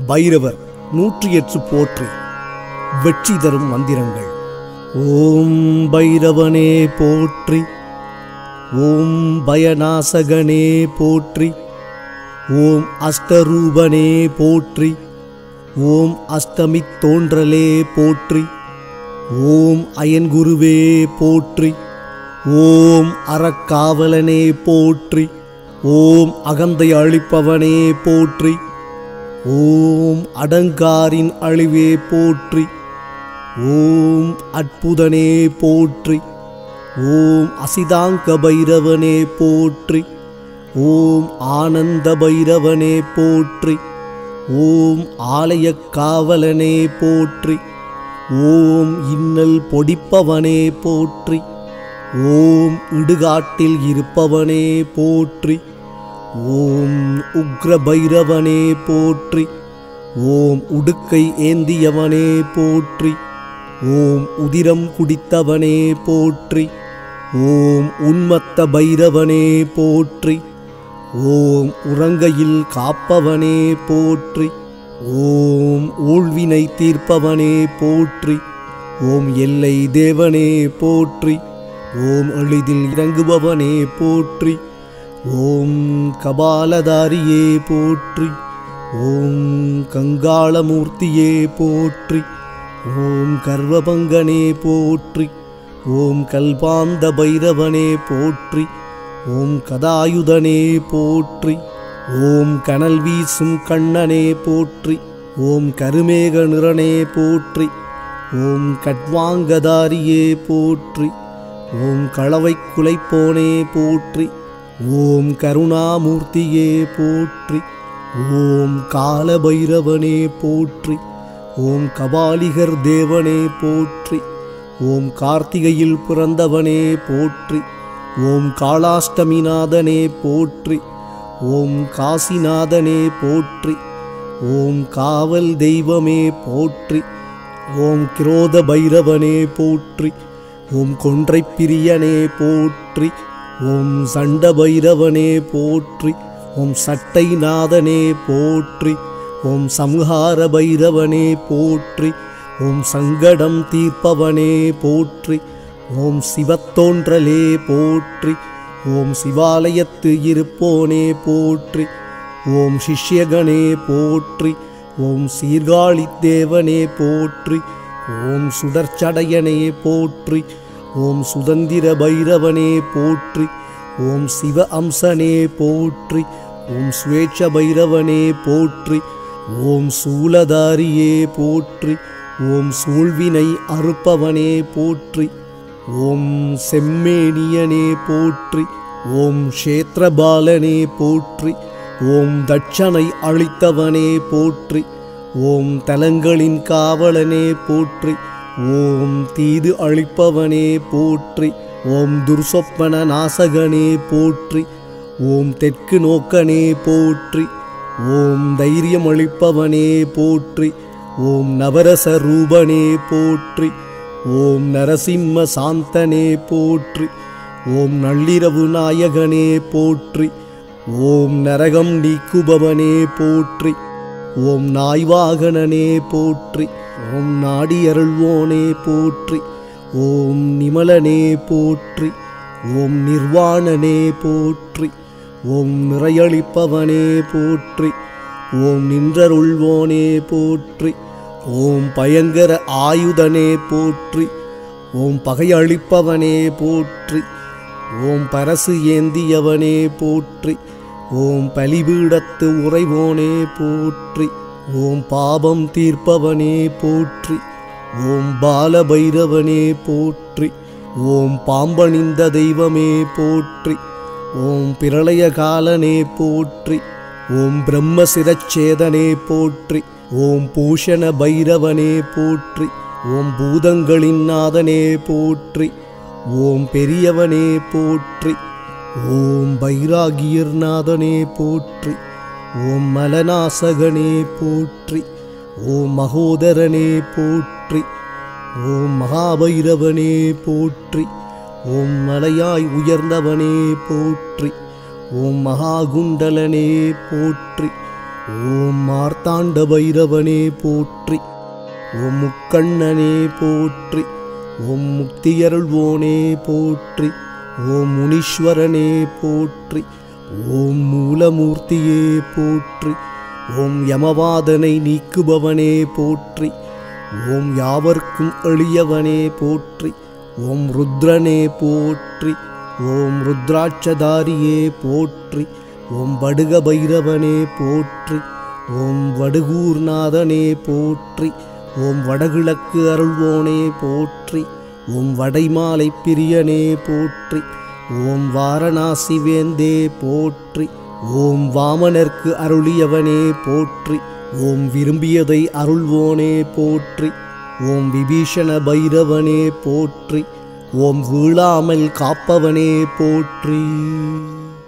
பைரவர் நூற்றி எட்டு போற்றி வெற்றி தரும் மந்திரங்கள் ஓம் பைரவனே போற்றி ஓம் பயநாசகனே போற்றி ஓம் அஷ்டரூபனே போற்றி ஓம் அஷ்டமித் தோன்றலே போற்றி ஓம் அயன்குருவே போற்றி ஓம் அறக்காவலனே போற்றி ஓம் அகந்தை அழிப்பவனே போற்றி ஓம் அடங்காரின் அழிவே போற்றி ஓம் அற்புதனே போற்றி ஓம் அசிதாங்க பைரவனே போற்றி ஓம் ஆனந்த பைரவனே போற்றி ஓம் ஆலயக் காவலனே போற்றி ஓம் இன்னல் பொடிப்பவனே போற்றி ஓம் இடுகாட்டில் இருப்பவனே போற்றி ஓம் உக்ர பைரவனே போற்றி ஓம் உடுக்கை ஏந்தியவனே போற்றி ஓம் உதிரம் குடித்தவனே போற்றி ஓம் உன்மத்த பைரவனே போற்றி ஓம் உறங்கையில் காப்பவனே போற்றி ஓம் ஊழ்வினை தீர்ப்பவனே போற்றி ஓம் எல்லை தேவனே போற்றி ஓம் எளிதில் இறங்குபவனே போற்றி ஓம் கபாலதாரியே போற்றி ஓம் கங்காளமூர்த்தியே போற்றி ஓம் கர்வபங்கனே போற்றி ஓம் கல்பாந்த பைரவனே போற்றி ஓம் கதாயுதனே போற்றி ஓம் கனல் வீசும் கண்ணனே போற்றி ஓம் கருமேக நிறனே போற்றி ஓம் கட்வாங்கதாரியே போற்றி ஓம் களவை குலைப்போனே போற்றி ஓம் கருணாமூர்த்தியே போற்றி ஓம் காலபைரவனே போற்றி ஓம் கபாலிகர் தேவனே போற்றி ஓம் கார்த்திகையில் பிறந்தவனே போற்றி ஓம் காளாஷ்டமிநாதனே போற்றி ஓம் காசிநாதனே போற்றி ஓம் காவல் தெய்வமே போற்றி ஓம் கிரோத பைரவனே போற்றி ஓம் கொன்றை பிரியனே போற்றி ஓம் சண்ட பைரவனே போற்றி ஓம் சட்டை நாதனே போற்றி ஓம் சம்ஹார பைரவனே போற்றி ஓம் சங்கடம் தீர்ப்பவனே போற்றி ஓம் சிவத்தோன்றலே போற்றி ஓம் சிவாலயத்து இருப்போனே போற்றி ஓம் சிஷ்யகனே போற்றி ஓம் சீர்காழி தேவனே போற்றி ஓம் சுடர்ச்சடையனே போற்றி ஓம் சுதந்திர பைரவனே போற்றி ஓம் சிவ அம்சனே போற்றி ஓம் சுவேட்ச பைரவனே போற்றி ஓம் சூலதாரியே போற்றி ஓம் சூழ்வினை அறுப்பவனே போற்றி ஓம் செம்மேனியனே போற்றி ஓம் க்ஷேத்திரபாலனே போற்றி ஓம் தட்சனை அழித்தவனே போற்றி ஓம் தலங்களின் காவலனே போற்றி ஓம் தீது அழிப்பவனே போற்றி ஓம் துர்சொப்பன நாசகனே போற்றி ஓம் தெற்கு நோக்கனே போற்றி ஓம் தைரியம் அளிப்பவனே போற்றி ஓம் நவரச ரூபனே போற்றி ஓம் நரசிம்ம சாந்தனே போற்றி ஓம் நள்ளிரவு நாயகனே போற்றி ஓம் நரகம் நீக்குபவனே போற்றி ஓம் நாய்வாகனனே போற்றி ஓம் நாடி அருள்வோனே போற்றி ஓம் நிமலனே போற்றி ஓம் நிர்வாணனே போற்றி ஓம் நிறையளிப்பவனே போற்றி ஓம் நின்றருள்வோனே போற்றி ஓம் பயங்கர ஆயுதனே போற்றி ஓம் பகையளிப்பவனே போற்றி ஓம் பரசு ஏந்தியவனே போற்றி ஓம் பலிபீடத்து உறைவோனே போற்றி ஓம் பாபம் தீர்ப்பவனே போற்றி ஓம் பாலபைரவனே போற்றி ஓம் பாம்பணிந்த தெய்வமே போற்றி ஓம் பிரளய காலனே போற்றி ஓம் பிரம்ம சிரச்சேதனே போற்றி ஓம் பூஷண பைரவனே போற்றி ஓம் பூதங்களின் நாதனே போற்றி ஓம் பெரியவனே போற்றி ஓம் பைராகியர்நாதனே போற்றி ஓம் மலநாசகனே போற்றி ஓம் மகோதரனே போற்றி ஓம் மகாபைரவனே போற்றி ஓம் மலையாய் உயர்ந்தவனே போற்றி ஓம் மகாகுண்டலனே போற்றி ஓம் மார்த்தாண்ட பைரவனே போற்றி ஓம் முக்கண்ணனே போற்றி ஓம் முக்தியருள்வோனே போற்றி ஓம் முனீஸ்வரனே போற்றி ஓம் மூலமூர்த்தியே போற்றி ஓம் யமவாதனை நீக்குபவனே போற்றி ஓம் யாவர்க்கும் எளியவனே போற்றி ஓம் ருத்ரனே போற்றி ஓம் ருத்ராட்சதாரியே போற்றி ஓம் வடுக பைரவனே போற்றி ஓம் வடுகூர்நாதனே போற்றி ஓம் வடகிழக்கு அருள்வோனே போற்றி ஓம் வடைமாலை பிரியனே போற்றி ஓம் வாரணாசி வேந்தே போற்றி ஓம் வாமனர்க்கு அருளியவனே போற்றி ஓம் விரும்பியதை அருள்வோனே போற்றி ஓம் விபீஷண பைரவனே போற்றி ஓம் வீழாமல் காப்பவனே போற்றி